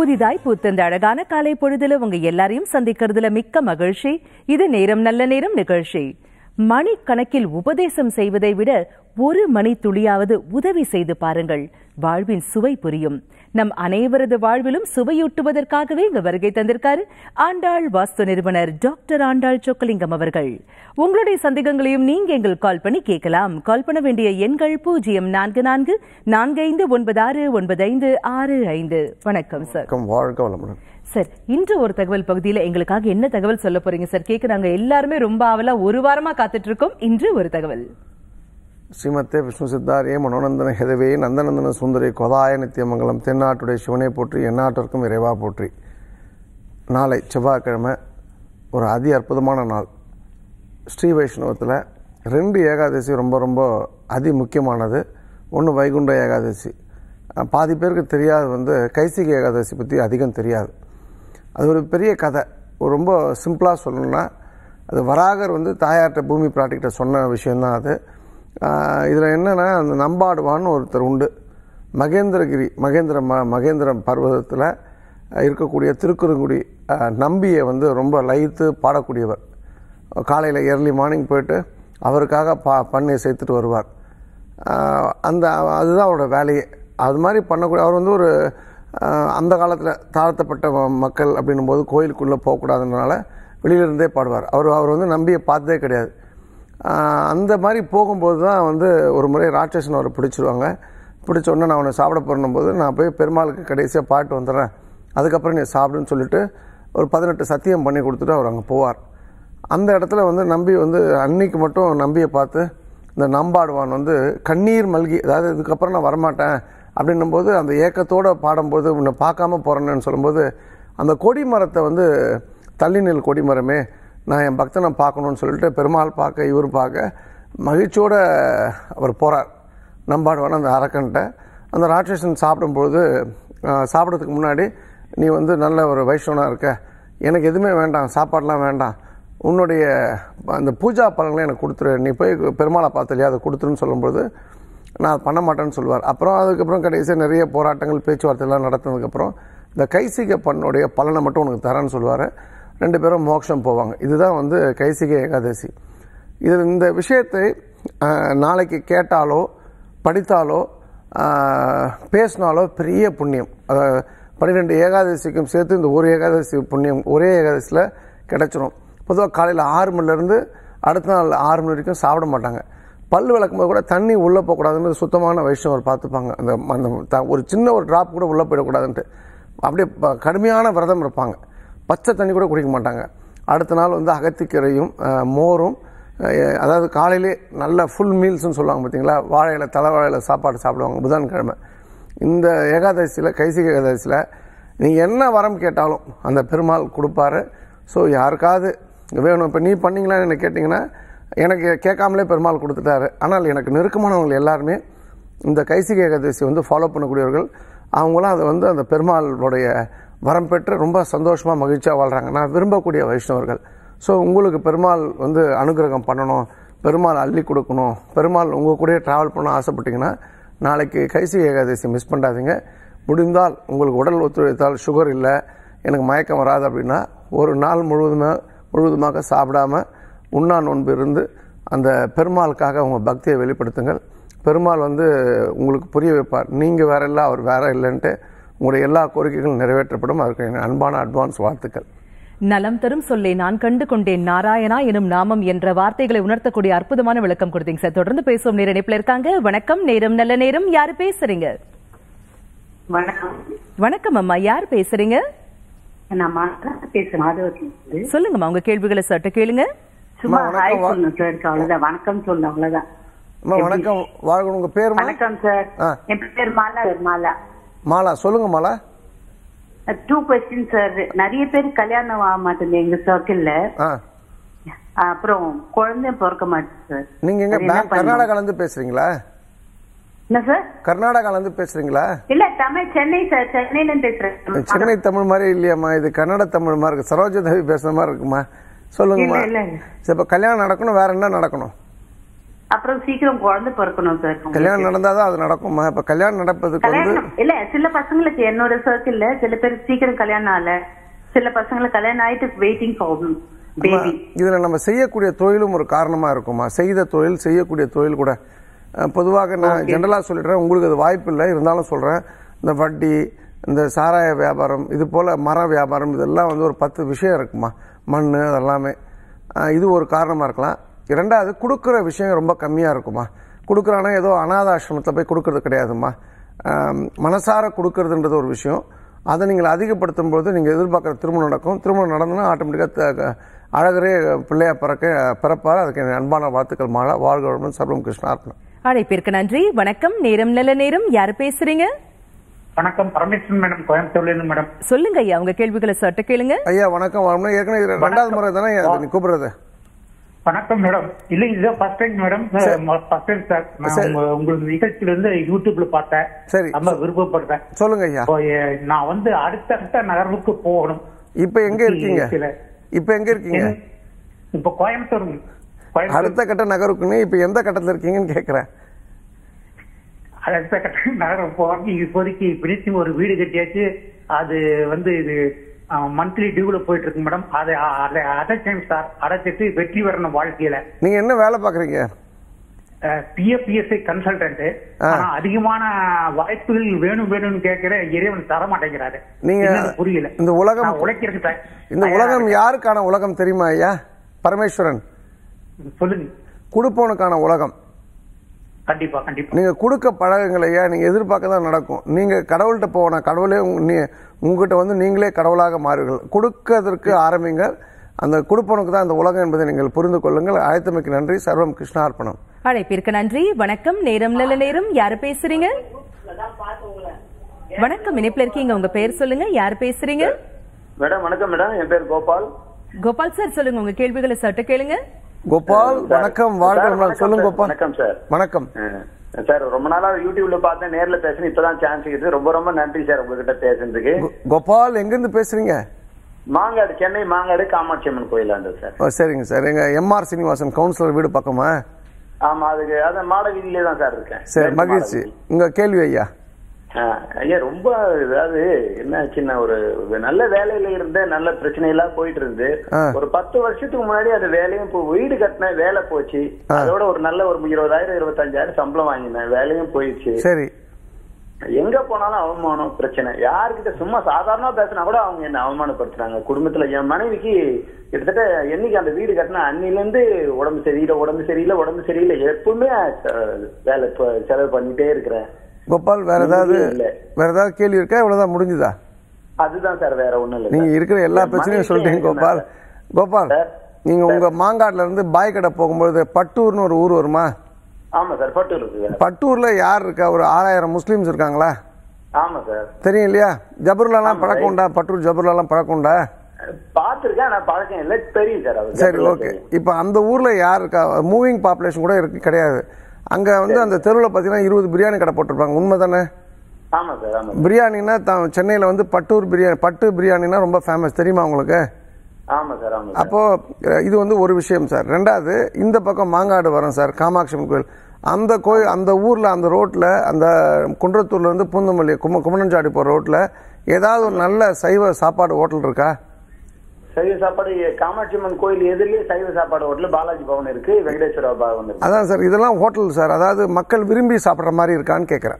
புதிதாய் பூத்தந்த அழகான காலை பொழுதுல உங்க எல்லாரையும் சந்திக்கிறதுல மிக்க மகிழ்ச்சி இது நேரம் நல்ல நேரம் நிகழ்ச்சி மணி கணக்கில் உபதேசம் செய்வதை விட ஒரு மணி துளியாவது உதவி செய்து பாருங்கள் வாழ்வின் சுவை புரியும் நம் அனைவரது வாழ்விலும் சுவையூட்டுவதற்காகவே இங்க வருகை தந்திருக்காரு ஆண்டாள் வாஸ்து நிறுவனர் டாக்டர் ஆண்டாள் சொக்கலிங்கம் அவர்கள் உங்களுடைய சந்தேகங்களையும் நீங்க எங்கள் கால் பண்ணி கேட்கலாம் கால் பண்ண வேண்டிய எண்கள் பூஜ்ஜியம் நான்கு நான்கு நான்கு ஐந்து ஒன்பது ஆறு ஒன்பது ஐந்து ஆறு ஐந்து வணக்கம் சார் வணக்கம் வாழ்க வளமுடன் சார் இன்று ஒரு தகவல் பகுதியில எங்களுக்காக என்ன தகவல் சொல்ல போறீங்க சார் கேக்குறாங்க எல்லாருமே ரொம்ப ஆவலா ஒரு வாரமா காத்துட்டு இருக்கோம் இன்று ஒரு தகவல் ஸ்ரீமத்தே விஷ்ணு சித்தாரியே மனோநந்தன ஹெதவே நந்தநந்தன சுந்தரி கொதாய நித்தியமங்கலம் தென்னாட்டுடைய சிவனை போற்றி எந்நாட்டிற்கும் இறைவா போற்றி நாளை செவ்வாய்க்கிழமை ஒரு அதி அற்புதமான நாள் ஸ்ரீ வைஷ்ணவத்தில் ரெண்டு ஏகாதசி ரொம்ப ரொம்ப அதி முக்கியமானது ஒன்று வைகுண்ட ஏகாதசி அஹ் பாதி பேருக்கு தெரியாது வந்து கைசிக ஏகாதசி பற்றி அதிகம் தெரியாது அது ஒரு பெரிய கதை ஒரு ரொம்ப சிம்பிளாக சொல்லணும்னா அது வராகர் வந்து தாயார்கிட்ட பூமி பிராட்டிகிட்ட சொன்ன விஷயந்தான் அது இதில் என்னென்னா அந்த நம்பாடுவான்னு ஒருத்தர் உண்டு மகேந்திரகிரி மகேந்திர ம மகேந்திர பர்வதத்தில் இருக்கக்கூடிய திருக்குறுங்குடி அஹ், நம்பியை வந்து ரொம்ப லயித்து பாடக்கூடியவர் காலையில் early மார்னிங் போயிட்டு அவருக்காக பா பண்ணி சேர்த்துட்டு வருவார் ஆஹ் அந்த அதுதான் அவரோட வேலையே அது மாதிரி பண்ணக்கூடிய அவர் வந்து ஒரு ஆஹ் அந்த காலத்தில் தாழ்த்தப்பட்ட ம- மக்கள் அப்படின்னும் போது கோயிலுக்குள்ளே போகக்கூடாதுன்றனால வெளியிலிருந்தே பாடுவார் அவர் அவர் வந்து நம்பியை பார்த்ததே கிடையாது ஆஹ் அந்த மாதிரி போகும்போது தான் வந்து ஒரு முறை ராட்சசன் அவரை பிடிச்சிருவாங்க பிடிச்ச உடனே நான் அவனை சாப்பிட போறணும் போது நான் போய் பெருமாளுக்கு கடைசியாக பாட்டு வந்துடுறேன் அதுக்கப்புறம் நீ சாப்பிடுன்னு சொல்லிட்டு ஒரு பதினெட்டு சத்தியம் பண்ணி கொடுத்துட்டு அவர் அங்கே போவார் அந்த இடத்துல வந்து நம்பி வந்து அன்னைக்கு மட்டும் நம்பியை பார்த்து இந்த நம்பாடுவான் வந்து கண்ணீர் மல்கி அதாவது இதுக்கப்புறம் நான் வரமாட்டேன் அப்படின்னும் போது அந்த ஏக்கத்தோட பாடும்போது உன்னை பார்க்காம போறேன்னு சொல்லும்போது அந்த கொடி மரத்தை வந்து தள்ளி நில் கொடி மரமே நான் என் பக்தனை பார்க்கணும்னு சொல்லிட்டு பெருமாள் பார்க்க இவர் பார்க்க மகிழ்ச்சியோட அவர் போறார் நம்பாடுவான் அந்த அரக்கன்ட்ட அந்த ராட்சசன் சாப்பிடும்போது ஆஹ், சாப்பிட்றதுக்கு முன்னாடி நீ வந்து நல்ல ஒரு வைஷ்ணவனாக இருக்க எனக்கு எதுவுமே வேண்டாம் சாப்பாடெலாம் வேண்டாம் உன்னுடைய அந்த பூஜா பலன்களை எனக்கு கொடுத்துரு நீ போய் பெருமாளை பார்த்தலையா அதை கொடுத்துருன்னு சொல்லும்போது நான் அதை பண்ண மாட்டேன்னு சொல்லுவார் அப்புறம் அதுக்கப்புறம் கடைசியாக நிறைய போராட்டங்கள் பேச்சுவார்த்தைலாம் நடத்தினதுக்கப்புறம் இந்த கைசிக பண்ணுடைய பலனை மட்டும் உனக்கு தரேன்னு சொல்லுவார் ரெண்டு பேரும் மோட்சம் போவாங்க இதுதான் வந்து கைசிக ஏகாதசி இது இந்த விஷயத்தை ஆஹ், நாளைக்கு கேட்டாலோ படித்தாலோ ஆஹ், பேசினாலோ பெரிய புண்ணியம் அதாவது பன்னிரெண்டு ஏகாதசிக்கும் சேர்த்து இந்த ஒரு ஏகாதசி புண்ணியம் ஒரே ஏகாதசியில் கிடைச்சிரும் பொதுவாக காலையில் ஆறு மணிலேருந்து அடுத்த நாள் ஆறு மணி வரைக்கும் சாப்பிட மாட்டாங்க பல் விளக்கும்போது கூட தண்ணி உள்ளே போகக்கூடாதுன்னு சுத்தமான வைஷ்ணவர் பார்த்துப்பாங்க அந்த அந்த த- ஒரு சின்ன ஒரு டிராப் கூட உள்ளே போயிடக்கூடாதுன்ட்டு அப்படியே ப- கடுமையான விரதம் இருப்பாங்க பச்சை தண்ணி கூட குடிக்க மாட்டாங்க அடுத்த நாள் வந்து அகத்திக்கீரையும் அஹ், மோரும் அஹ், அதாவது காலையிலே நல்ல ஃபுல் மீல்ஸ்னு சொல்லுவாங்க பார்த்தீங்களா வாழையில தலை வாழையில சாப்பாடு சாப்பிடுவாங்க புதன்கிழமை இந்த ஏகாதசியில் கைசிக ஏகாதசியில் நீங்கள் என்ன வரம் கேட்டாலும் அந்த பெருமாள் கொடுப்பாரு ஸோ யாருக்காவது வேணும் இப்போ நீ பண்ணீங்களான்னு என்ன கேட்டிங்கன்னா எனக்கு கேட்காமலே பெருமாள் கொடுத்துட்டாரு ஆனால் எனக்கு நெருக்கமானவங்க எல்லாருமே இந்த கைசிக ஏகாதசி வந்து ஃபாலோ பண்ணக்கூடியவர்கள் அவங்களாம் அதை வந்து அந்த பெருமாளுடைய வரம் பெற்று ரொம்ப சந்தோஷமாக மகிழ்ச்சியாக வாழ்கிறாங்க நான் விரும்பக்கூடிய வைஷ்ணவர்கள் ஸோ உங்களுக்கு பெருமாள் வந்து அனுகிரகம் பண்ணணும் பெருமாள் அள்ளி கொடுக்கணும் பெருமாள் உங்கள் கூடயே ட்ராவல் பண்ண ஆசைப்பட்டீங்கன்னா நாளைக்கு கைசிக ஏகாதசி மிஸ் பண்ணாதீங்க முடிந்தால் உங்களுக்கு உடல் ஒத்துழைத்தால் சுகர் இல்லை எனக்கு மயக்கம் வராது அப்படின்னா ஒரு நாள் முழுவதுமே முழுவதுமாக சாப்பிடாம உண்ணா நோன்பு இருந்து அந்த பெருமாளுக்காக உங்கள் பக்தியை வெளிப்படுத்துங்கள் பெருமாள் வந்து உங்களுக்கு புரிய வைப்பார் நீங்கள் வேற இல்லை அவர் வேற இல்லைன்ட்டு உங்களுடைய எல்லா கோரிக்கைகளும் நிறைவேற்றப்படும் அதுக்கு என் அன்பான அட்வான்ஸ் வாழ்த்துக்கள் நலம் தரும் சொல்லை நான் கண்டு கொண்டேன் நாராயணா எனும் நாமம் என்ற வார்த்தைகளை உணர்த்தக்கூடிய அற்புதமான விளக்கம் கொடுத்தீங்க சார் தொடர்ந்து பேசுவோம் நேர இணைப்புல இருக்காங்க வணக்கம் நேரம் நல்ல நேரம் யாரு பேசுறீங்க வணக்கம் வணக்கம் அம்மா யார் பேசுறீங்க நான் மாதா பேசுறேன் மாதவத்திலிருந்து சொல்லுங்கம்மா உங்க கேள்விகளை சட்ட கேளுங்க சும்மா அம்மா, ஹாய் வணக்கம். சொல்லணும் சார் அவ்வளவுதான் வணக்கம் சொல்லணும் அவ்வளவுதான் அம்மா வணக்கம் வாழ்க உங்கள் பேர் வணக்கம் சார் ஆ. என் பேர் மாலா மாலா மாலா சொல்லுங்க மாலா டூ கொஸ்டின் சார் நிறைய பேர் கல்யாணம் ஆக மாட்டேங்குது எங்க சர்க்கிள்ல ஆ அப்புறம் குழந்தை பிறக்க மாட்டேங்குது சார் நீங்க எங்க அது என்ன பேங்க் பண்ணணும்? கர்நாடகால இருந்து பேசுறீங்களா என்ன சார் கர்நாடகால இருந்து பேசுறீங்களா இல்ல தமிழ் சென்னை சார் சென்னையில இருந்து பேசுறேன் சென்னை தமிழ் மாதிரி இல்லையாம்மா இது கன்னட தமிழ் மாதிரி இருக்கு சரோஜ தேவி பேசுற மாதிரி இருக்குமா சொல்லுங்கம்மா இல்ல, இல்ல, இல்ல. சரி இப்ப கல்யாணம் நடக்கணும் வேற என்ன நடக்கணும் அப்புறம் சீக்கிரம் குழந்தை பிறக்கணும் சார் கல்யாணம் நடந்தாதான் அது நடக்குமா இப்ப கல்யாணம் நடப்பதுக்கு வந்து கல்யாணம் இல்ல சில பசங்களுக்கு என்னோட சர்க்கிள்ல சில பேர் சீக்கிரம் கல்யாணம் ஆகல சில பசங்களுக்கு கல்யாணம் ஆயிட்டு வெயிட்டிங் ஃபார் பேபி இதுல நம்ம செய்யக்கூடிய தொழிலும் ஒரு காரணமா இருக்குமா செய்த தொழில் செய்யக்கூடிய தொழில் கூட அஹ், பொதுவாக நான் ஜெனரலா சொல்லிடுறேன் உங்களுக்கு அது வாய்ப்பு இல்லை இருந்தாலும் சொல்றேன் இந்த வட்டி இந்த சாராய வியாபாரம் இது போல மர வியாபாரம் இதெல்லாம் வந்து ஒரு பத்து விஷயம் இருக்குமா மண் அதெல்லாமே அஹ், இது ஒரு காரணமா இருக்கலாம் இரண்டாவது கொடுக்குற விஷயம் ரொம்ப கம்மியா இருக்குமா கொடுக்குறானா ஏதோ அனாத ஆசிரமத்தில் போய் கொடுக்கறது கிடையாதுமா அஹ், மனசார கொடுக்கறதுன்றது ஒரு விஷயம் அதை நீங்கள் அதிகப்படுத்தும் போது நீங்கள் எதிர்பார்க்குற திருமணம் நடக்கும் திருமணம் நடந்ததுன்னா ஆட்டோமேட்டிக்காக அழகரே பிள்ளையா பிறக்க பிறப்பார் அதுக்கு என் அன்பான வாழ்த்துக்கள் மாலா வாழ்க வளமுடன் சர்வம் கிருஷ்ணார்ப்பணம் அழைப்பிற்கு நன்றி வணக்கம் நேரம் நல்ல நேரம் யார் பேசுறீங்க வணக்கம் பரமேஸ்வரன் மேடம் கோயம்புத்தூர்ல இருந்து மேடம் சொல்லுங்க ஐயா உங்க கேள்விகளை சட்ட கேளுங்க ஐயா வணக்கம் வளமுடன் ஏற்கனவே இது ரெண்டாவது முறை தானே ஐயா நீ கூப்பிடுறது வணக்கம் மேடம் இல்ல இதுதான் first time madam first time sir நான் சரி. உங்க- உங்களுக்கு நிகழ்ச்சியில இருந்து யூடியூப்ல பார்த்தேன் சரி. ரொம்ப விருப்பப்படுறேன் சொல்லுங்க ஐயா இப்போ, எ- நான் வந்து அடுத்தடுத்த நகர்வுக்கு போகணும் இப்ப எங்க இருக்கீங்க சில- இப்ப எங்க இருக்கீங்க இப்ப கோயம்புத்தூர் கோயம்புத்தூர் அடுத்த கட்ட நகருக்குன்னு இப்ப எந்த கட்டத்துல இருக்கீங்கன்னு கேக்குறேன் அடுத்த கட்ட நகரம் போறதுக்கு இப்போதைக்கு பிடிச்சி ஒரு வீடு கட்டியாச்சு அது வந்து இது மந்த்லி டியூல போயிட்டு இருக்கு மேடம் அதை அதை அடைச்சேன் சார் அடைச்சிட்டு வெற்றி வரணும் வாழ்க்கையில நீங்க என்ன வேலை பாக்குறீங்க பிஎஃப்பிஎஸ்ஐ கன்சல்டன்ட் ஆ. ஆனா அதிகமான வாய்ப்புகள் வேணும் வேணும்னு கேட்கிற இறைவன் தர மாட்டேங்கிறாரு நீங்க என்னன்னு புரியல இந்த உலகம் நான் உழைக்கிறதுக்கு தய- இந்த தயாரா உலகம் இருக்கேன். யாருக்கான உலகம் தெரியுமா ஐயா பரமேஸ்வரன் சொல்லுங்க கொடுப்பவனுக்கான உலகம் கண்டிப்பா கண்டிப்பா நீங்க கொடுக்க பழகுங்கள் ஐயா நீங்க எதிர்பார்க்க தான் நடக்கும் நீங்க கடவுள்கிட்ட போன கடவுளே உங்க- நீ- உங்ககிட்ட வந்து நீங்களே கடவுளாக மாறுவீர்கள் கொடுக்கறதற்கு ஆரம்பிங்கள் அந்த கொடுப்பவனுக்கு தான் இந்த உலகம் என்பதை நீங்கள் புரிந்து கொள்ளுங்கள் அழைத்தமைக்கு நன்றி சர்வம் கிருஷ்ணார்ப்பணம் அழைப்பிற்கு நன்றி வணக்கம் நேரம் நல்ல நேரம் யார் பேசுறீங்க வணக்கம் இணைப்புல இருக்கீங்க உங்க பேர் சொல்லுங்க யார் பேசுறீங்க மேடம் வணக்கம் மேடம் என் பேர் கோபால் கோபால் சார் சொல்லுங்க உங்க கேள்விகளை சட்ட கேளுங்க கோபால் சார், வணக்கம் சார், வாழ்க்கை வணக்கம் சொல்லுங்க சார், கோபால் வணக்கம் சார் வணக்கம் அஹ், சார் ரொம்ப நாளா யூடியூப்ல பார்த்தேன் நேர்ல பேசுறேன் இப்பதான் சான்ஸ் இருக்குது ரொம்ப ரொம்ப நன்றி சார் உங்ககிட்ட பேசுறதுக்கு கோ- கோபால் எங்கிருந்து பேசுறீங்க மாங்காடு சென்னை மாங்காடு காமாட்சி அம்மன் கோயிலாண்டு சார் ஓ, சரிங்க சார் எங்க எம்ஆர் சீனிவாசன் கவுன்சிலர் வீடு பக்கமா ஆமா அதுக்கு அதான் மாட வீதியிலே தான் சார் இருக்கேன் சரி மேற்கு மகிழ்ச்சி மாட வீதி. உங்க கேள்வி ஐயா அஹ், ஐயா ரொம்ப அதாவது என்ன ஆச்சுன்னா ஒரு ஒரு நல்ல வேலையில இருந்த நல்ல பிரச்சனை எல்லாம் போயிட்டு இருந்து ஆ. ஒரு பத்து வருஷத்துக்கு முன்னாடி அந்த வேலையும் இப்போ வீடு கட்டின வேலை போச்சு அதோட ஒரு நல்ல ஒரு இருபதாயிரம் இருபத்தஞ்சாயிரம் சம்பளம் வாங்கினேன் வேலையும் போயிடுச்சு சரி எங்க போனாலும் அவமானம் பிரச்சனை யாருக்கிட்ட சும்மா சாதாரணமா பேசினா கூட அவங்க என்ன அவமானப்படுத்துறாங்க குடும்பத்துல என் மனைவிக்கு கிட்டத்தட்ட என்னைக்கு அந்த வீடு கட்டினா அன்னில இருந்து உடம்பு சரியில்லை உடம்பு சரியில்லை உடம்பு சரியில்லை எப்பவுமே அஹ், வேலை இப்ப செலவு பண்ணிட்டே இருக்கிறேன் கோபால் வேற ஏதாவது இல்ல. வேற ஏதாவது கேள்வி இருக்கா இவ்வளவுதான் முடிஞ்சுதா அதுதான் சார் வேற ஒண்ணும் இல்ல நீங்க சார். இருக்கிற எல்லா என் பிரச்சனையும் மனைவிக்கு சொல்லிட்டீங்க என்ன கோபால் கோபால் சார், நீங்க உங்க மாங்காட்ல இருந்து பாய் கடை போகும்போது பட்டூர்னு ஒரு ஊர் வருமா ஆமா சார் பட்டு இருக்கு சார் பட்டூர்ல யார் இருக்கா ஒரு ஆறாயிரம் முஸ்லிம்ஸ் இருக்காங்களா ஆமா சார் தெரியும் இல்லையா ஜபருலாலாம் ஆமா, பழக்கம் உண்டா பட்டூர் ஜபருலாலாம் பழக்கம் உண்டா பாத்துருக்கேன் ஆனா பழக்கம் இல்ல தெரியும் சார் அவர் சரி ஓகே இப்போ அந்த ஊர்ல யார் இருக்கா மூவிங் பாப்புலேஷன் கூட இருக்கு கிடையாது அங்க வந்து அந்த தெருவில் பார்த்தீங்கன்னா இருபது பிரியாணி கடை போட்டிருப்பாங்க உண்மை தானே ஆமா சார் ஆமா சார். பிரியாணின்னா த- சென்னையில வந்து பட்டூர் பிரியாணி பட்டு பிரியாணினா ரொம்ப ஃபேமஸ் தெரியுமா உங்களுக்கு ஆமா சார் ஆமா சார் அப்போ அஹ், இது வந்து ஒரு விஷயம் சார் ரெண்டாவது இந்த பக்கம் மாங்காடு வரும் சார் காமாட்சி அம்மன் கோயில் அந்த கோயில் அந்த ஊர்ல அந்த ரோட்ல அந்த குன்றத்தூர்ல இருந்து பூந்தமல்லி கும குமணஞ்சாடி போற ரோட்ல ஏதாவது ஒரு நல்ல சைவ சாப்பாடு ஹோட்டல் இருக்கா சைவ சாப்பாடு காமாட்சி அம்மன் கோயில் எதிரிலேயே சைவ சாப்பாடு ஹோட்டல் பாலாஜி பவன் இருக்கு வெங்கடேஸ்வர பவன் இருக்கு அதான் சார் இதெல்லாம் ஹோட்டல் சார் அதாவது மக்கள் விரும்பி சாப்பிட்ற மாதிரி இருக்கான்னு கேட்குறேன்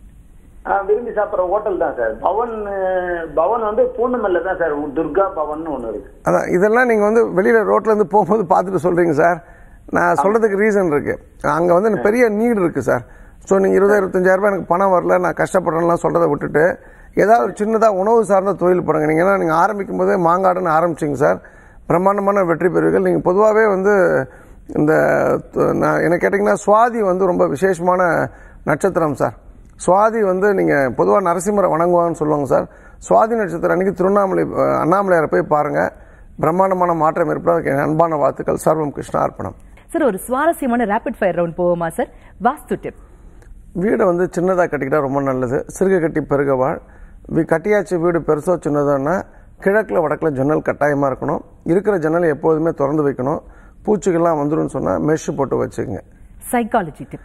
ஆ, விரும்பி சாப்பிடுற ஹோட்டல் தான் சார் பவன் அஹ், பவன் வந்து பூந்தமல்ல தான் சார் துர்கா பவன் ஒன்னு இருக்கு அதான் இதெல்லாம் நீங்க வந்து வெளியில ரோட்ல இருந்து போகும்போது பார்த்துட்டு சொல்றீங்க சார் நான் சொல்றதுக்கு ரீசன் இருக்கு அங்க வந்து எனக்கு பெரிய நீடு இருக்கு சார் ஸோ நீங்க இருபது இருபத்தஞ்சாயிரம் ரூபாய் எனக்கு பணம் வரல நான் கஷ்டப்படுறேன்லாம் சொல்றதை விட்டுட்டு ஏதாவது ஒரு சின்னதா உணவு சார்ந்த தொழில் பண்ணுங்க நீங்க ஏன்னா நீங்க ஆரம்பிக்கும் போதே மாங்காடுன்னு ஆரம்பிச்சிங்க சார் பிரம்மாண்டமான வெற்றி பெறுவீர்கள் நீங்க பொதுவாகவே வந்து இந்த த- நான் என்ன கேட்டிங்கன்னா சுவாதி வந்து ரொம்ப விசேஷமான நட்சத்திரம் சார் சுவாதி வந்து நீங்க பொதுவாக நரசிம்மரை வணங்குவாங்கன்னு சொல்லுவாங்க சார் சுவாதி நட்சத்திரம் அன்னைக்கு திருவண்ணாமலை அஹ், அண்ணாமலையாரை போய் பாருங்க பிரம்மாண்டமான மாற்றம் ஏற்படும் அதுக்கு என் அன்பான வாழ்த்துக்கள் சர்வம் கிருஷ்ணா அர்ப்பணம் சார் ஒரு சுவாரஸ்யமான ரேபிட் ஃபயர் ரவுண்ட் போவோமா சார் வாஸ்து டிப் வீடை வந்து சின்னதாக கட்டிக்கிட்டா ரொம்ப நல்லது சிறுக கட்டி பெருக வாழ் வி கட்டியாச்சு வீடு பெருசோ சின்னதோன்னா கிழக்கில் வடக்கில் ஜன்னல் கட்டாயமாக இருக்கணும் இருக்கிற ஜன்னல் எப்போதுமே திறந்து வைக்கணும் பூச்சிகள்லாம் வந்துரும்னு சொன்னால் மெஷ் போட்டு வச்சுக்கோங்க சைக்காலஜி டிப்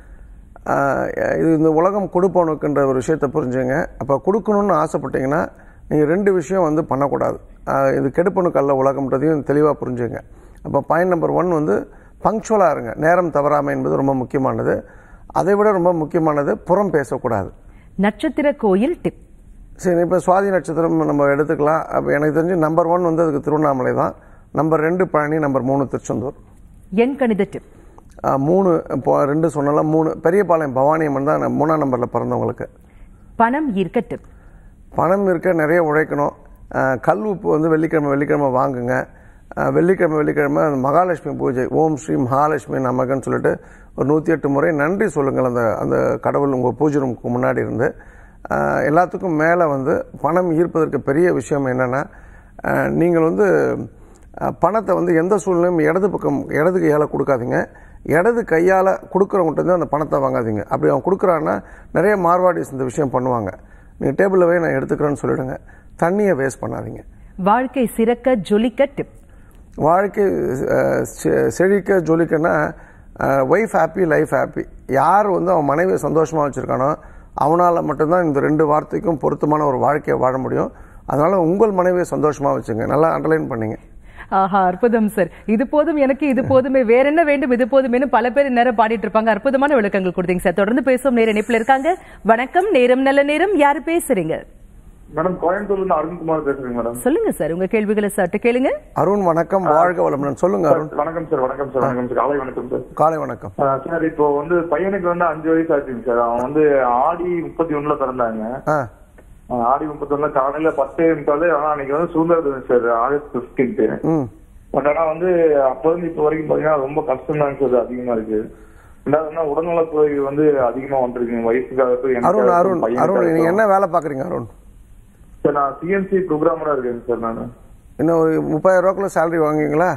ஆஹ் இது இந்த உலகம் கொடுப்பவனுக்குன்ற ஒரு விஷயத்தை புரிஞ்சுங்க அப்போ கொடுக்கணும்னு ஆசைப்பட்டீங்கன்னா நீங்கள் ரெண்டு விஷயம் வந்து பண்ணக்கூடாது ஆஹ் இது கெடுப்பனுக்கு அல்ல உலகம்ன்றதையும் தெளிவாக புரிஞ்சுங்க அப்போ பாயிண்ட் நம்பர் ஒன் வந்து பங்க்சுவலாக இருங்க நேரம் தவறாமை என்பது ரொம்ப முக்கியமானது அதை விட ரொம்ப முக்கியமானது புறம் பேசக்கூடாது நட்சத்திர கோயில் டிப் சரி இப்போ சுவாதி நட்சத்திரம் நம்ம எடுத்துக்கலாம் அப்போ எனக்கு தெரிஞ்சு நம்பர் ஒன் வந்து அதுக்கு திருவண்ணாமலை தான் நம்பர் ரெண்டு பழனி நம்பர் மூணு திருச்செந்தூர் எண் கணித டிப் ஆஹ் மூணு இப்போ ரெண்டு சொன்னாலும் மூணு பெரியபாளையம் பவானி அம்மன் தான் நான் மூணாம் நம்பரில் பிறந்தவங்களுக்கு பணம் ஈர்க்க டிப் பணம் இருக்க நிறைய உழைக்கணும் ஆஹ் கல் உப்பு வந்து வெள்ளிக்கிழமை வெள்ளிக்கிழமை வாங்குங்க ஆஹ் வெள்ளிக்கிழமை வெள்ளிக்கிழமை அந்த மகாலட்சுமி பூஜை ஓம் ஸ்ரீ மகாலட்சுமி நமகன்னு சொல்லிட்டு ஒரு நூற்றி எட்டு முறை நன்றி சொல்லுங்கள் அந்த அந்த கடவுள் உங்கள் பூஜை ரூமுக்கு முன்னாடி இருந்து ஆஹ் எல்லாத்துக்கும் மேலே வந்து பணம் ஈர்ப்பதற்கு பெரிய விஷயம் என்னென்னா நீங்கள் வந்து ஆஹ் பணத்தை வந்து எந்த சூழ்நிலையும் இடது பக்கம் இடது கையால் கொடுக்காதீங்க இடது கையால் கொடுக்குறவங்கள்ட்ட தான் அந்த பணத்தை வாங்காதீங்க அப்படி அவன் கொடுக்குறான்னா நிறைய மார்வாடிஸ் இந்த விஷயம் பண்ணுவாங்க நீங்கள் டேபிளில் போய் நான் எடுத்துக்கிறேன்னு சொல்லிடுங்க தண்ணியை வேஸ்ட் பண்ணாதீங்க வாழ்க்கை சிறக்க ஜொலிக்க டிப் வாழ்க்கை அஹ், செ- செழிக்க ஜொலிக்கன்னா ஒய்ஃப் ஹாப்பி லைஃப் ஹாப்பி யார் வந்து அவன் மனைவியை சந்தோஷமாக வச்சுருக்கானோ அவனால் மட்டும்தான் இந்த ரெண்டு வார்த்தைக்கும் பொருத்தமான ஒரு வாழ்க்கையை வாழ முடியும் அதனால் உங்கள் மனைவியை சந்தோஷமாக வச்சுங்க நல்லா அண்டர்லைன் பண்ணீங்க ஆஹா அற்புதம் சார் இது போதும் எனக்கு இது போதுமே வேற என்ன வேண்டும் இது போதுமேனு பல பேர் நேரம் பாடிட்டு இருப்பாங்க அற்புதமான விளக்கங்கள் கொடுத்தீங்க சார் தொடர்ந்து பேசுவோம் நேர இணைப்புல இருக்காங்க வணக்கம் நேரம் நல்ல நேரம் யாரு பேசுறீங்க மேடம் கோயம்புத்தூர்ல இருந்து அருண்குமார் பேசுறேங்க மேடம் சொல்லுங்க சார் உங்க கேள்விகளை சட்டு கேளுங்க அருண் வணக்கம் வாழ்க வளமுடன் சொல்லுங்க அருண் வணக்கம் சார் வணக்கம் சார் வணக்கம் சார் காலை வணக்கம் சார் காலை வணக்கம் ஆ, சார் இப்போ வந்து பையனுக்கு வந்து அஞ்சு வயசு ஆச்சுங்க சார் அவன் வந்து ஆடி முப்பத்தி ஒண்ணுல பிறந்தாங்க ஆ ஆ, ஆடி முப்பத்தி ஒண்ணுல காலையில பத்தே முக்காலு ஆனா அன்னைக்கு வந்து சுதந்திர தினம் சார் ஆகஸ்ட் பிப்டீன்த் ம் பட் ஆனா வந்து அப்ப இருந்து இப்ப வரைக்கும் பாத்தீங்கன்னா ரொம்ப கஷ்டம் தாங்க சார் அதிகமா இருக்கு ரெண்டாவது உடல்நல குறைவு வந்து அதிகமா வந்துருக்குங்க வயசுக்காகட்டும் அருண் எனக்காகட்டும், அருண் அருண் நீங்க பையனுக்காகட்டும். என்ன வேலை பார்க்குறீங்க அருண் சார் நான் சிஎன்சி ப்ரோக்ராமரா இருக்கேங்க சார் நான் இன்னும் ஒரு முப்பதாயிரம் ரூபாய்க்குள்ள சேலரி வாங்குவீங்களா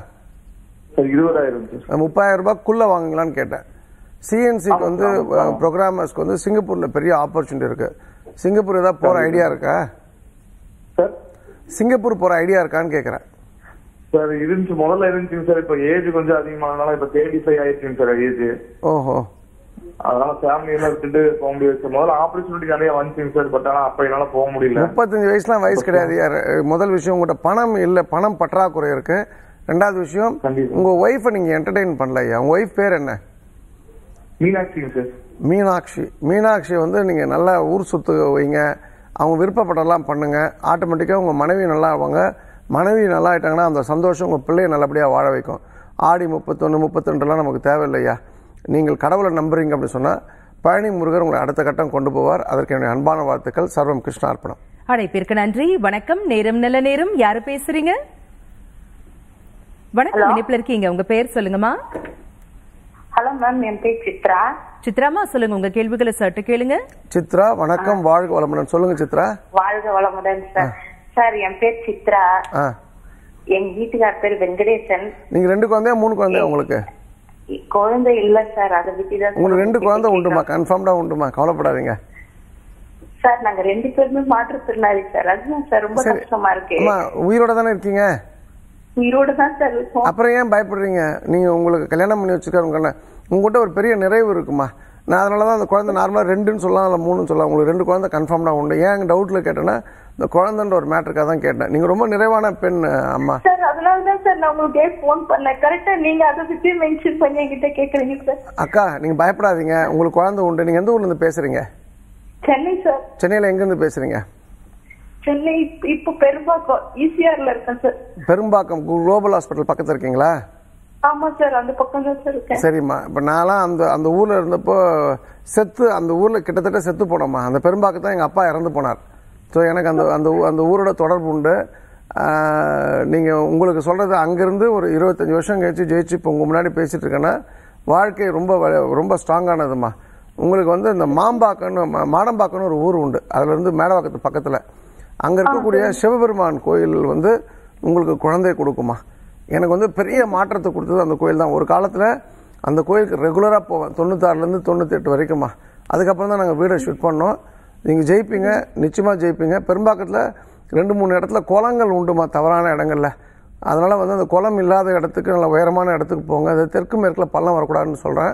சார் இருபதாயிரம் சார் முப்பதாயிரம் ரூபாய்க்குள்ள வாங்குங்களான்னு கேட்டேன் சிஎன்சிக்கு வந்து ப்ரோக்ராமர்ஸ்க்கு வந்து சிங்கப்பூர்ல பெரிய ஆப்பர்ச்சுனிட்டி இருக்கு சிங்கப்பூர் ஏதாவது போற ஐடியா இருக்கா சார் சிங்கப்பூர் போற ஐடியா இருக்கான்னு கேட்குறேன் சார் இருந்துச்சு முதல்ல இருந்துச்சுங்க சார் இப்ப ஏஜ் கொஞ்சம் அதிகமானதுனால இப்ப தேர்ட்டி ஃபைவ் ஆயிடுச்சுங்க சார் ஏஜ் ஓஹோ அதனால ஃபேமிலி எல்லாம் விட்டுட்டு போக முடியாது சார் முதல்ல ஆப்பர்ச்சுனிட்டி நிறைய வந்துச்சுங்க சார் பட் ஆனா அப்ப என்னால போக முடியல முப்பத்தஞ்சு வயசுலாம் வயசு கிடையாது யார் முதல் விஷயம் உங்கள்கிட்ட பணம் இல்லை பணம் பற்றாக்குறை இருக்கு ரெண்டாவது விஷயம் கண்டிப்பா. உங்க ஒய்ஃபை நீங்க என்டர்டெயின் பண்ணல ஐயா உங்க ஒய்ஃப் பேர் என்ன மீனாட்சிங்க சார் மீனாட்சி மீனாட்சி வந்து நீங்க நல்லா ஊர் சுத்து வைங்க அவங்க விருப்பப்பட்டெல்லாம் பண்ணுங்க ஆட்டோமேட்டிக்காக உங்க மனைவி நல்லா ஆவாங்க மனைவி நல்லா ஆயிட்டாங்கன்னா அந்த சந்தோஷம் உங்க பிள்ளைய நல்லபடியாக வாழ வைக்கும் ஆடி முப்பத்தொன்று முப்பத்திரெண்டுலாம் நமக்கு தேவையில்லையா நீங்கள் கடவுளை நம்புறீங்க அப்படின்னு சொன்னா பழனி முருகர் உங்களை அடுத்த கட்டம் கொண்டு போவார் அதற்கு என்னுடைய அன்பான வாழ்த்துக்கள் சர்வம் கிருஷ்ணார்ப்பணம் அழைப்பிற்கு நன்றி வணக்கம் நேரம் நல்ல நேரம் யாரு பேசுறீங்க வணக்கம் இணைப்புல இருக்கீங்க உங்க பேர் சொல்லுங்கம்மா ஹலோ மேம் என் பேர் சித்ரா சித்ராமா சொல்லுங்க உங்க கேள்விகளை சட்டு கேளுங்க சித்ரா வணக்கம் வாழ்க வளமுடன் சொல்லுங்க சித்ரா வாழ்க வளமுடன் சார் சார் என் பேர் சித்ரா ஆ எங்க வீட்டுக்கார் பேர் வெங்கடேசன் நீங்க ரெண்டு குழந்தையா மூணு குழந்தையா உங்களுக்கு குழந்தை இல்ல சார் அதை பத்தி தான் சார் உங்களுக்கு ரெண்டு குழந்தை கேட்கணும். உண்டுமா கன்ஃபார்ம்டா உண்டுமா கவலைப்படாதீங்க சார் நாங்க ரெண்டு பேருமே மாற்றுத்திறனாளி சார் அதுதான் சார் ரொம்ப சரி கஷ்டமா இருக்கு அம்மா உயிரோட தானே இருக்கீங்க உயிரோட தான் சார் இருக்கோம் அப்புறம் ஏன் பயப்படுறீங்க நீங்க உங்களுக்கு கல்யாணம் பண்ணி வச்சுருக்காருங்க உங்ககிட்ட ஒரு பெரிய நிறைவு இருக்குமா நான் அதனால தான் அந்த குழந்தை நார்மலாக ரெண்டுன்னு சொல்லலாம் இல்லை மூணுன்னு சொல்லலாம் உங்களுக்கு ரெண்டு குழந்தை கன்ஃபார்ம்டாக உண்டு ஏன் டவுட்டில் கேட்டேன்னா இந்த குழந்தைன்ற ஒரு மேட்டருக்காக தான் கேட்டேன் நீங்கள் ரொம்ப நிறைவான பெண் அம்மா சார் அதனால தான் சார் நான் உங்களுக்கு ஃபோன் பண்ணேன் கரெக்டா நீங்க அதை பத்தி மென்ஷன் பண்ணி என்கிட்ட கேக்குறீங்க சார் அக்கா நீங்கள் பயப்படாதீங்க உங்களுக்கு குழந்தை உண்டு நீங்கள் எந்த ஊர்லேருந்து பேசுகிறீங்க சென்னை சார் சென்னையில் எங்கேருந்து பேசுகிறீங்க சென்னை இப்ப- இப்ப பெரும்பாக்கம் ஈசிஆர்ல இருக்கேன் சார் பெரும்பாக்கம் குளோபல் ஹாஸ்பிட்டல் பக்கத்தில் இருக்கீங்களா ஆமா சார் அந்த பக்கம் தான் சார் இருக்கேன் சரிம்மா இப்போ நான்லாம் அந்த அந்த ஊரில் இருந்தப்போ செத்து அந்த ஊரில் கிட்டத்தட்ட செத்து போனோம்மா அந்த பெரும்பாக்கத்தான் எங்கள் அப்பா இறந்து போனார் ஸோ எனக்கு அந்த அந்த ஊ- அந்த ஊரோட தொடர்பு உண்டு நீங்கள் உங்களுக்கு சொல்கிறது அங்கேருந்து ஒரு இருபத்தஞ்சி வருஷம் கழிச்சு ஜெயிச்சு இப்போ உங்கள் முன்னாடி பேசிட்டு இருக்கேன்னா வாழ்க்கை ரொம்ப வ- ரொம்ப ஸ்ட்ராங்கானதுமா உங்களுக்கு வந்து இந்த மாம்பாக்கன்னு மா- மாடம்பாக்கன்னு ஒரு ஊர் உண்டு அதுல இருந்து மேடவாக்கத்து பக்கத்தில் அங்கே இருக்கக்கூடிய சிவபெருமான் கோயில் வந்து உங்களுக்கு குழந்தை கொடுக்குமா எனக்கு வந்து பெரிய மாற்றத்தை கொடுத்தது அந்த கோயில் தான் ஒரு காலத்தில் அந்த கோயிலுக்கு ரெகுலராக போவேன் தொண்ணூத்தாறுலேருந்து தொண்ணூத்தெட்டு வரைக்குமா அதுக்கப்புறம் தான் நாங்கள் வீடை ஷிஃப்ட் பண்ணோம் நீங்கள் ஜெயிப்பீங்க நிச்சயமாக ஜெயிப்பீங்க பெரும்பாக்கத்தில் ரெண்டு மூணு இடத்துல குளங்கள் உண்டுமா தவறான இடங்கள்ல அதனால் வந்து அந்த குளம் இல்லாத இடத்துக்கு நல்ல உயரமான இடத்துக்கு போங்க அது தெற்கு மேற்கில் பள்ளம் வரக்கூடாதுன்னு சொல்கிறேன்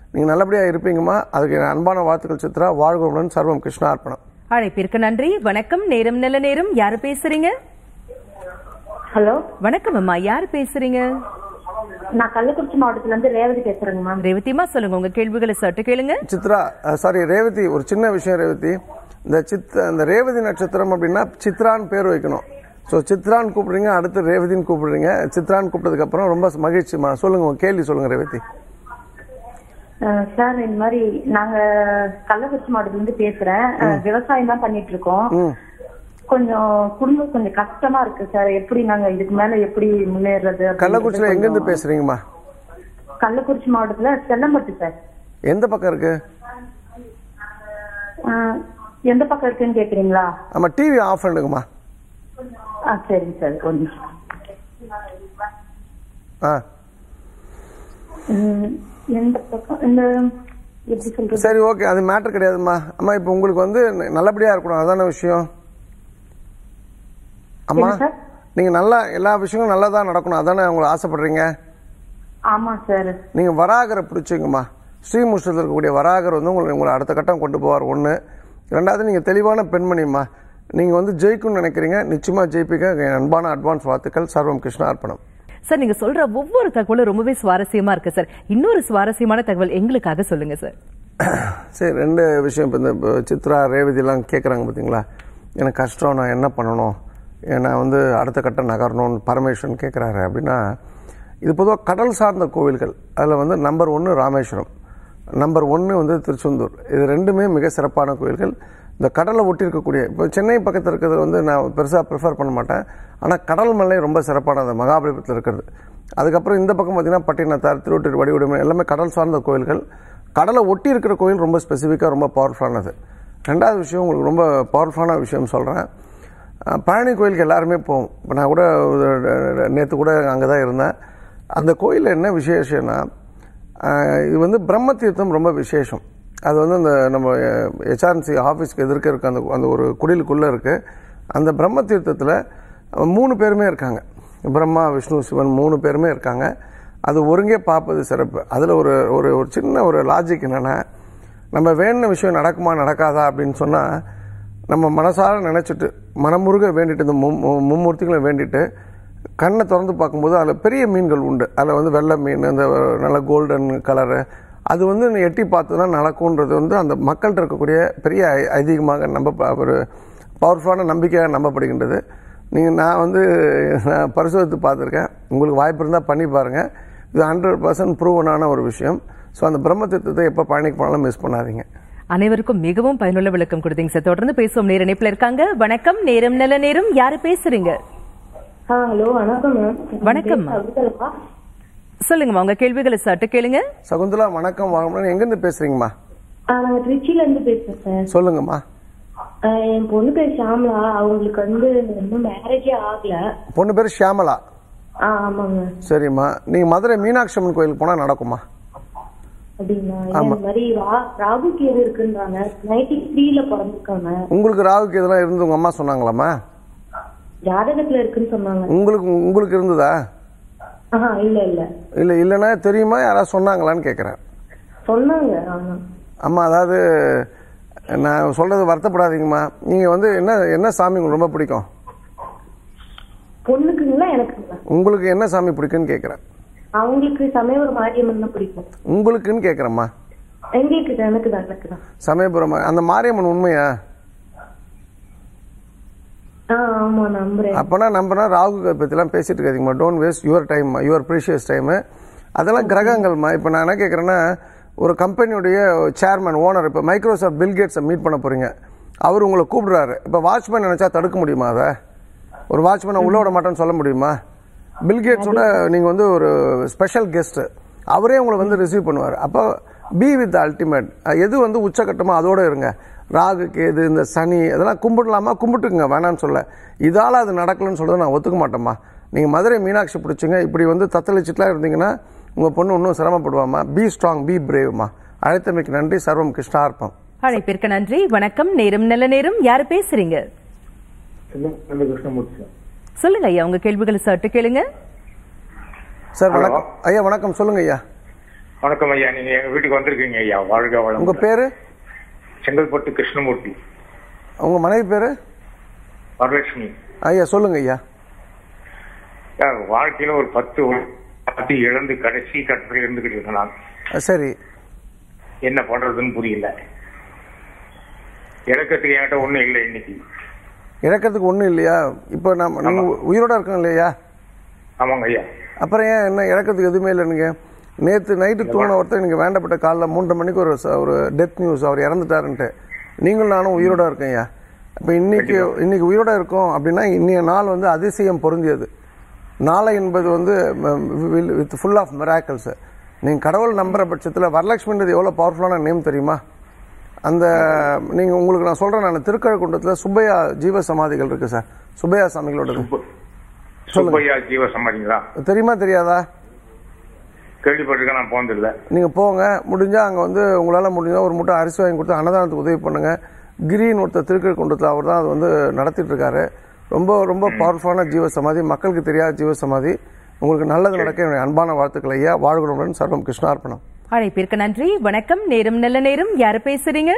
நீங்கள் நல்லபடியாக இருப்பீங்கம்மா அதுக்கு என் அன்பான வாழ்த்துக்கள் சித்ரா வாழ்வுடன் சர்வம் கிருஷ்ணா அர்ப்பணம் அழைப்பிற்கு நன்றி வணக்கம் நேரம் நல்ல நேரம் யாரு பேசுறீங்க ஹலோ வணக்கம் அம்மா யாரு பேசுறீங்க நான் கள்ளக்குறிச்சி மாவட்டத்துல இருந்து ரேவதி பேசுறேங்க மேம் ரேவதிமா சொல்லுங்க உங்க கேள்விகளை சட்டு கேளுங்க சித்ரா சாரி ரேவதி ஒரு சின்ன விஷயம் ரேவதி இந்த சித் இந்த ரேவதி நட்சத்திரம் அப்படின்னா சித்ரான்னு பேர் வைக்கணும் ஸோ சித்ரான்னு கூப்பிடுறீங்க அடுத்து ரேவதின்னு கூப்பிடுறீங்க சித்ரான்னு கூப்பிட்டதுக்கு அப்புறம் ரொம்ப மகிழ்ச்சிமா சொல்லுங்க உங்க கேள்வி சொல்லுங்க ரேவதி அஹ் சார் இந்த மாதிரி நாங்க கள்ளக்குறிச்சி மாவட்டத்துல இருந்து பேசுறேன் அஹ் விவசாயம் தான் பண்ணிட்டு இருக்கோம் ம் கொஞ்சம் குடும்பம் கொஞ்சம் கஷ்டமா இருக்கு சார் எப்படி நாங்க இதுக்கு மேல எப்படி முன்னேறது அப்படின்றது கள்ளக்குறிச்சியில் எங்கேருந்து கொஞ்சம் பேசுறீங்கம்மா கள்ளக்குறிச்சி மாவட்டத்துல செல்லம்பட்டு சார் எந்த பக்கம் இருக்கு அஹ் எந்த பக்கம் இருக்குன்னு கேக்குறீங்களா ஆமா டிவி ஆஃப் பண்ணுங்கம்மா ஆ சரிங்க சார் ஒரு நிமிஷம் ஆ உம், எந்த பக்கம் இந்த எப்படி சொல்றது சரி ஓகே அது மேட்டர் கிடையாதும்மா அம்மா இப்போ உங்களுக்கு வந்து ந- நல்லபடியா இருக்கணும் அதான விஷயம் அம்மா என்ன சார்? நீங்க நல்லா எல்லா விஷயங்களும் நல்லதா நடக்கணும் அதானே உங்களுக்கு ஆசைப்படுறீங்க ஆமா சார் நீங்க வராகரை பிடிச்சிங்கம்மா ஸ்ரீமுஷ்டத்தில் இருக்கக்கூடிய வராகர் வந்து உங்களை உங்களை அடுத்த கட்டம் கொண்டு போவார் ஒன்று ரெண்டாவது நீங்க தெளிவான பெண்மணிம்மா நீங்க வந்து ஜெயிக்கணும்னு நினைக்கிறீங்க நிச்சயமா ஜெயிப்பீங்க என் அன்பான அட்வான்ஸ் வாழ்த்துக்கள் சர்வம் கிருஷ்ணா அர்ப்பணம் சார் நீங்க சொல்ற ஒவ்வொரு தகவலும் ரொம்பவே சுவாரஸ்யமா இருக்கு சார் இன்னொரு சுவாரஸ்யமான தகவல் எங்களுக்காக சொல்லுங்க சார் சரி ரெண்டு விஷயம் இப்போ இந்த இப்போ சித்ரா ரேவதிலாம் கேட்குறாங்க பார்த்தீங்களா எனக்கு கஷ்டம் நான் என்ன பண்ணணும் நான் வந்து அடுத்த கட்டம் நகரணும்னு பரமேஸ்வரன் கேட்குறாரு அப்படின்னா இது பொதுவாக கடல் சார்ந்த கோவில்கள் அதில் வந்து நம்பர் ஒன்று ராமேஸ்வரம் நம்பர் ஒன்று வந்து திருச்செந்தூர் இது ரெண்டுமே மிக சிறப்பான கோவில்கள் இந்த கடலை ஒட்டி இருக்கக்கூடிய இப்போ சென்னை பக்கத்தில் இருக்கிறது வந்து நான் பெருசாக ப்ரிஃபர் பண்ண மாட்டேன் ஆனால் கடல் மலை ரொம்ப சிறப்பானது மகாபலிபுரத்தில் இருக்கிறது அதுக்கப்புறம் இந்த பக்கம் பார்த்தீங்கன்னா பட்டினத்தார் திருவட்டூர் வடிவுடைமை எல்லாமே கடல் சார்ந்த கோவில்கள் கடலை ஒட்டி இருக்கிற கோயில் ரொம்ப ஸ்பெசிஃபிக்காக ரொம்ப பவர்ஃபுல்லானது ரெண்டாவது விஷயம் உங்களுக்கு ரொம்ப பவர்ஃபுல்லான விஷயம் சொல்கிறேன் பழனி கோயிலுக்கு எல்லாருமே போவோம் இப்போ நான் கூட நேற்று கூட அங்கே தான் இருந்தேன் அந்த கோயிலில் என்ன விசேஷம்னா அஹ், இது வந்து பிரம்ம தீர்த்தம் ரொம்ப விசேஷம் அது வந்து அந்த நம்ம ஹெச்ஆர்என்சி ஆஃபீஸ்க்கு எதிர்க்க இருக்க அந்த அந்த ஒரு குடிலுக்குள்ளே இருக்குது அந்த பிரம்ம தீர்த்தத்தில் மூணு பேருமே இருக்காங்க பிரம்மா விஷ்ணு சிவன் மூணு பேருமே இருக்காங்க அது ஒருங்கே பார்ப்பது சிறப்பு அதில் ஒரு ஒரு ஒரு சின்ன ஒரு லாஜிக் என்னென்னா நம்ம வேணுன விஷயம் நடக்குமா நடக்காதா அப்படின்னு சொன்னால் நம்ம மனசார நினச்சிட்டு மனமுருக வேண்டிட்டு இந்த மும் மு- மும்மூர்த்திகளை வேண்டிட்டு கண்ணை திறந்து பார்க்கும்போது அதில் பெரிய மீன்கள் உண்டு அதில் வந்து வெள்ளை மீன் அந்த நல்ல கோல்டன் கலரு அது வந்து நீ எட்டி பார்த்து தான் நடக்கும்ன்றது வந்து அந்த மக்கள்கிட்ட இருக்கக்கூடிய பெரிய ஐ- ஐதீகமாக நம்ப ஒரு பவர்ஃபுல்லான நம்பிக்கையாக நம்பப்படுகின்றது நீங்கள் நான் வந்து நான் பரிசோதித்து பார்த்துருக்கேன் உங்களுக்கு வாய்ப்பு இருந்தால் பண்ணி பாருங்கள் இது ஹண்ட்ரட் பர்சன்ட் ப்ரூவனான ஒரு விஷயம் ஸோ அந்த பிரம்ம தத்துவத்தை எப்போ பயணிக்கு போனாலும் மிஸ் பண்ணாதீங்க அனைவருக்கும் மிகவும் பயனுள்ள விளக்கம் கொடுத்தீங்க சார் தொடர்ந்து பேசுவோம் நேர இணைப்புல இருக்காங்க வணக்கம் நேரம் நல்ல நேரம் யாரு பேசுறீங்க ஹலோ வணக்கம் மேம் வணக்கம், ma'am. சொல்லுங்கம்மா உங்க கேள்விகளை சட்டு கேளுங்க சகுந்தலா வணக்கம் வாங்கணும் எங்கேருந்து பேசுறீங்கம்மா நாங்க திருச்சியில இருந்து பேசுறேன் சார் சொல்லுங்கம்மா ஆஹ் என் பொண்ணு பேர் ஷாம்லா அவங்களுக்கு வந்து இன்னும் மேரேஜே ஆகல பொண்ணு பேர் ஷியாமலா ஆ ஆமாங்க சரிம்மா நீங்கள் மதுரை மீனாட்சி அம்மன் கோயிலுக்கு போனால் நடக்குமா அப்படிங்களா இல்ல, இந்த மாதிரி ரா- ராகு கேது இருக்குன்றாங்க நைன்டி த்ரீல பிறந்திருக்காங்க உங்களுக்கு ராகுக்கு இதெல்லாம் இருந்து உங்கள் அம்மா சொன்னாங்களாம்மா ஜாதகத்துல இருக்குன்னு சொன்னாங்க உங்களுக்கு உங்களுக்கு இருந்ததா ஆஹா இல்ல இல்ல இல்லை இல்லைன்னா தெரியுமா யாராவது சொன்னாங்களான்னு கேட்குறேன் சொன்னாங்க ஆமா அம்மா அதாவது நான் சொல்றது வருத்தப்படாதீங்கம்மா நீங்கள் வந்து என்ன என்ன சாமி உங்களுக்கு ரொம்ப பிடிக்கும் பொண்ணுக்குங்களா எனக்குங்களா உங்களுக்கு என்ன சாமி பிடிக்குன்னு கேட்குறேன் அவங்களுக்கு சமயபுரம் மாரியம்மன் தான் பிடிக்கும் உங்களுக்குன்னு கேட்குறேம்மா எங்களுக்கு தான் எனக்கு தான் எனக்கு தான் சமயபுரம் அந்த மாரியம்மன் உண்மையா ஆ ஆமா நம்புறேன் அப்போனா நம்பினா ராகு பற்றிலாம் பேசிட்டு இருக்காதீங்கம்மா don't waste your time your precious time அதெல்லாம் கிரகங்கள்மா இப்போ நான் என்ன கேட்குறேன்னா ஒரு கம்பெனியுடைய சேர்மன் ஓனர் இப்போ மைக்ரோசாஃப்ட் பில்கேட்ஸை மீட் பண்ண போகிறீங்க அவர் உங்களை கூப்பிடுறாரு இப்போ வாட்ச்மேன் நினச்சா தடுக்க முடியுமா அதை ஒரு வாட்ச்மேனை உள்ள விட மாட்டேன்னு சொல்ல முடியுமா பில்கேட்ஸோட நீங்கள் வந்து ஒரு ஸ்பெஷல் கெஸ்ட்டு அவரே உங்களை வந்து ரிசீவ் பண்ணுவார் அப்போ பி வித் அல்டிமேட் எது வந்து உச்சக்கட்டமோ அதோட இருங்க ராகு கேது இந்த சனி இதெல்லாம் கும்பிடலாமா கும்பிட்டுக்குங்க வேணான்னு சொல்ல இதால் அது நடக்கலன்னு சொல்றது நான் ஒத்துக்க மாட்டேம்மா நீங்கள் மதுரை மீனாட்சி பிடிச்சிங்க இப்படி வந்து தத்தளிச்சுட்டுலாம் இருந்தீங்கன்னா உங்கள் பொண்ணு இன்னும் சிரமப்படுவாம்மா பி ஸ்ட்ராங் பி பிரேவ்மா அழைத்தமைக்கு நன்றி சர்வம் கிருஷ்ணார்ப்பம் அழைப்பிற்கு நன்றி வணக்கம் நேரம் நல்ல நேரம் யாரு பேசுறீங்க கிருஷ்ணமூர்த்தி சொல்லுங்க ஐயா உங்க கேள்விகளை சட்டு கேளுங்க சார் வணக்கம் ஐயா வணக்கம் சொல்லுங்க ஐயா வணக்கம் ஐயா நீங்க எங்க வீட்டுக்கு வந்திருக்கீங்க ஐயா வாழ்க உங்க வளம் பேரு செங்கல்பட்டு கிருஷ்ணமூர்த்தி உங்க மனைவி பேரு வரலட்சுமி ஐயா சொல்லுங்க ஐயா சார் வாழ்க்கையில ஒரு பத்து பத்து இழந்து கடைசி கட்டத்தில் இருந்துகிட்டு இருக்கேன் நான் அஹ் சரி என்ன பண்றதுன்னு புரியல இறக்கத்துக்கு என்கிட்ட ஒண்ணும் இல்லை இன்னைக்கு இறக்கிறதுக்கு ஒன்றும் இல்லையா இப்போ நம்ம நீங்க உயிரோட இருக்கோம் இல்லையா ஆமாங்க ஐயா அப்புறம் ஏன் என்ன இறக்கிறதுக்கு எதுவுமே இல்லை நீங்க நேற்று நைட்டு தூங்கின ஒருத்தர் நீங்க வேண்டப்பட்ட காலைல மூன்றரை மணிக்கு ஒரு ச- ஒரு டெத் நியூஸ் அவர் இறந்துட்டாருன்ட்டு நீங்களும் நானும் உயிரோட இருக்கேன் ஐயா இப்போ இன்னைக்கு இன்னைக்கு உயிரோட இருக்கோம் அப்படின்னா இன்னைய நாள் வந்து அதிசயம் பொருந்தியது நாளை என்பது வந்து வித் ஃபுல் ஆஃப் மிராக்கல்ஸ் நீங்கள் கடவுள் நம்புற பட்சத்தில் வரலட்சுமின்றது எவ்வளோ பவர்ஃபுல்லான நேம் தெரியுமா அந்த நீங்கள் உங்களுக்கு நான் சொல்கிறேன் நான் திருக்கழுக்குன்றத்தில் சுப்பையா ஜீவ சமாதிகள் இருக்குது சார் சுப்பையா சாமிகளோடது சுப்பையா ஜீவ சமாதிங்களா தெரியுமா தெரியாதா கேள்விப்பட்டிருக்கேன் நான் போனதில்லை நீங்கள் போங்க முடிஞ்சால் அங்கே வந்து உங்களால் முடிஞ்சால் ஒரு மூட்டை அரிசி வாங்கி கொடுத்து அன்னதானத்துக்கு உதவி பண்ணுங்க கிரீன் ஒருத்தர் திருக்கழுக்குன்றத்தில் அவர் தான் அது வந்து நடத்திட்டு இருக்காரு ரொம்ப ரொம்ப பவர்ஃபுல்லான ஜீவ சமாதி மக்களுக்கு தெரியாத ஜீவ சமாதி உங்களுக்கு நல்லது நடக்க என்னுடைய அன்பான வாழ்த்துக்கள் ஐயா வாழ்களுடன் சர்வம் கிருஷ்ணார்ப்பணம் அழைப்பிற்கு நன்றி வணக்கம் நேரம் நல்ல நேரம் யார் பேசுறீங்க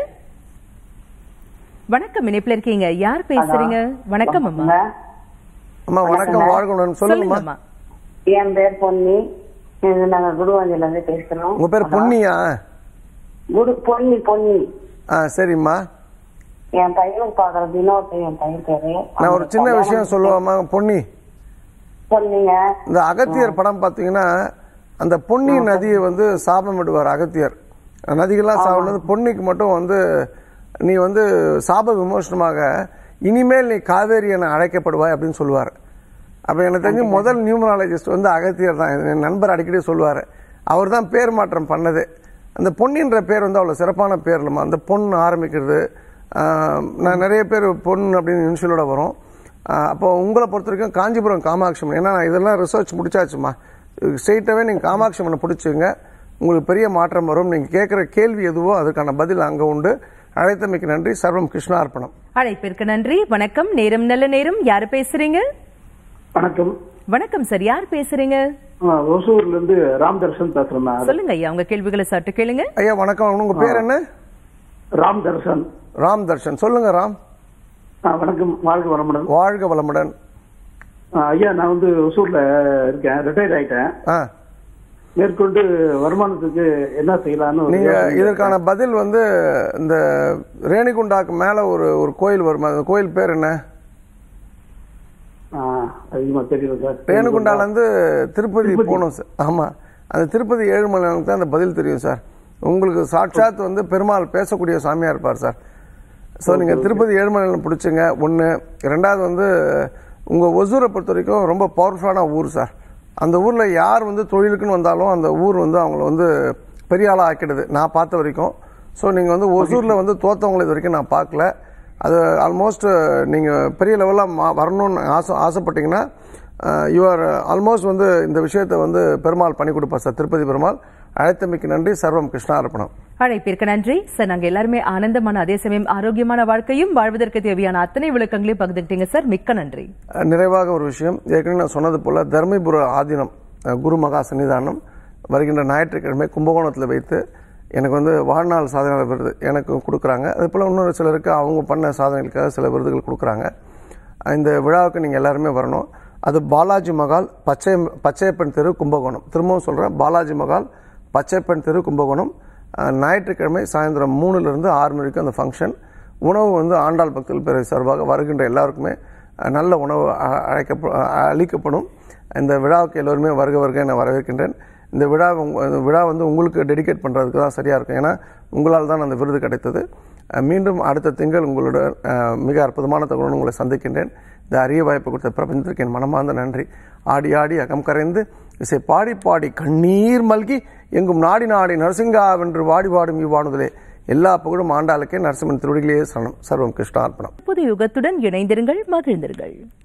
வணக்கம் இணைப்புல இருக்கீங்க யார் பேசுறீங்க வணக்கம் அம்மா அம்மா வணக்கம் வாழ்களுடன் சொல்லுங்கம்மா சொல்லுங்கம்மா என் பேர் பொன்னி இது நாங்க குருவாஞ்சில இருந்து பேசுறோம் உங்க பேர் பொன்னியா குரு பொன்னி பொன்னி ஆ சரிம்மா என் பையனுக்கு பாக்குற வினோத் என் பையன் பேரு நான் ஒரு சின்ன விஷயம் சொல்லுவாமா பொன்னி பொன்னிங்க இந்த அகத்தியர் படம் பார்த்தீங்கன்னா அந்த பொன்னி நதியை வந்து சாபமிடுவார் அகத்தியர் நதிகள்லாம் சாப்பிடுறது பொன்னிக்கு மட்டும் வந்து நீ வந்து சாப விமோசனமாக இனிமேல் நீ காவேரி என அழைக்கப்படுவாய் அப்படின்னு சொல்லுவார் அப்போ எனக்கு தெரிஞ்சு முதல் நியூமராலஜிஸ்ட் வந்து அகத்தியர் தான் என் நண்பர் அடிக்கடி சொல்லுவார் அவர் தான் பேர் மாற்றம் பண்ணது அந்த பொன்னின்ற பேர் வந்து அவ்வளோ சிறப்பான பேர் இல்லைம்மா அந்த பொன் ஆரம்பிக்கிறது ஆஹ், நான் நிறைய பேர் பொன் அப்படின்னு இனிஷியலோட வரும் ஆஹ், அப்போ உங்களை பொறுத்த வரைக்கும் காஞ்சிபுரம் காமாட்சி அம்மன் ஏன்னா நான் இதெல்லாம் ரிசர்ச் முடிச்சாச்சுமா ஸ்ட்ரெயிட்டாகவே நீங்கள் காமாட்சி அம்மனை பிடிச்சிங்க உங்களுக்கு பெரிய மாற்றம் வரும் நீங்கள் கேட்குற கேள்வி எதுவோ அதுக்கான பதில் அங்கே உண்டு அழைத்தமைக்கு நன்றி சர்வம் கிருஷ்ணார்ப்பணம் அழைப்பிற்கு நன்றி வணக்கம் நேரம் நல்ல நேரம் யார் பேசுறீங்க வணக்கம் வணக்கம் சார் யார் பேசுறீங்க ஆ, ஒசூர்ல இருந்து ராம் தர்ஷன் பேசுறேன் நான். சொல்லுங்க ஐயா உங்க கேள்விகளை சற்று கேளுங்க ஐயா வணக்கம் உங்க பேர் என்ன ராம் தர்ஷன் ராம் தர்ஷன் சொல்லுங்க ராம் ஆ, வணக்கம் வாழ்க வளமுடன் வாழ்க வளமுடன் ஆ, ஐயா நான் வந்து ஒசூர்ல இருக்கேன் ரிட்டையர் ஆயிட்டேன் ஆ மேற்கொண்டு வருமானத்துக்கு என்ன செய்யலாம்னு ஒரு நீங்க யோசனை இதற்கான பதில் வந்து இந்த ரேணிகுண்டாக்கு மேல ஒரு ஒரு கோயில் வரும் அந்த கோயில் பேர் என்ன ஆ, அதிகமா தெரியல சார் ரேணுகுண்டால இருந்து திருப்பதி போகணும் சார் ஆமா அந்த திருப்பதி ஏழுமலையானுக்கு தான் அந்த பதில் தெரியும் சார் உங்களுக்கு சாட்சாத் வந்து பெருமாள் பேசக்கூடிய சாமியா இருப்பார் சார் ஸோ நீங்க திருப்பதி ஏழுமலையான் பிடிச்சுங்க ஒன்று ரெண்டாவது வந்து உங்க ஒசூரை பொறுத்த வரைக்கும் ரொம்ப பவர்ஃபுல்லான ஊர் சார் அந்த ஊர்ல யார் வந்து தொழிலுக்குன்னு வந்தாலும் அந்த ஊர் வந்து அவங்கள வந்து பெரிய ஆளா ஆக்கிடுது நான் பார்த்த வரைக்கும் ஸோ நீங்க வந்து ஒசூர்ல வந்து தோத்தவங்களை இது வரைக்கும் நான் பார்க்கல அது ஆல்மோஸ்ட் நீங்கள் பெரிய லெவலில் மா வரணும்னு ஆசை ஆசைப்பட்டீங்கன்னா யூஆர் ஆல்மோஸ்ட் வந்து இந்த விஷயத்தை வந்து பெருமாள் பண்ணி கொடுப்பார் சார் திருப்பதி பெருமாள் அழைத்தமைக்கு நன்றி சர்வம் கிருஷ்ணார்ப்பணம் அழைப்பிற்கு நன்றி சார் நாங்க எல்லாருமே ஆனந்தமான அதே சமயம் ஆரோக்கியமான வாழ்க்கையும் வாழ்வதற்கு தேவையான அத்தனை விளக்கங்களையும் பகிர்ந்துக்கிட்டீங்க சார் மிக்க நன்றி அஹ், நிறைவாக ஒரு விஷயம் ஏற்கனவே நான் சொன்னது போல தர்மபுர ஆதீனம் அஹ், குரு மகா சன்னிதானம் வருகின்ற ஞாயிற்றுக்கிழமை கும்பகோணத்தில் வைத்து எனக்கு வந்து வாழ்நாள் சாதனையாளர் விருது எனக்கு கொடுக்குறாங்க அதே போல் இன்னொரு சிலருக்கு அவங்க பண்ண சாதனைகளுக்காக சில விருதுகள் கொடுக்குறாங்க அஹ், இந்த விழாவுக்கு நீங்கள் எல்லாருமே வரணும் அது பாலாஜி மகால் பச்சை பச்சையப்பன் தெரு கும்பகோணம் திரும்பவும் சொல்கிறேன் பாலாஜி மகால் பச்சைப்பன் தெரு கும்பகோணம் அஹ், ஞாயிற்றுக்கிழமை சாயந்தரம் மூணுலேருந்து ஆறு மணி வரைக்கும் அந்த ஃபங்க்ஷன் உணவு வந்து ஆண்டாள் பக்தர்கள் பேரை சார்பாக வருகின்ற எல்லாருக்குமே அஹ், நல்ல உணவு அ- அழைக்கப்ப அ- அளிக்கப்படும் இந்த விழாவுக்கு எல்லோருமே வருக வருக நான் வரவேற்கின்றேன் இந்த விழா உங்க- இந்த விழா வந்து உங்களுக்கு டெடிகேட் பண்ணுறதுக்கு தான் சரியாக இருக்கும் ஏன்னா உங்களால் தான் அந்த விருது கிடைத்தது அஹ், மீண்டும் அடுத்த திங்கள் உங்களோட அஹ், மிக அற்புதமான தகவலுடன் உங்களை சந்திக்கின்றேன் இந்த அரிய வாய்ப்பு கொடுத்த பிரபஞ்சத்திற்கு என் மனமார்ந்த நன்றி ஆடி ஆடி அகம் கரைந்து இசை பாடி பாடி கண்ணீர் மல்கி எங்கும் நாடி நாடி நரசிங்கா வென்று வாடி பாடும் இவ்வாணுதலே எல்லா புகழும் ஆண்டாளுக்கே நரசிம்மன் திருவடிகளே சரணம் சர்வம் கிருஷ்ணார்ப்பணம் புது யுகத்துடன் இணைந்திருங்கள் மகிழ்ந்திருங்கள்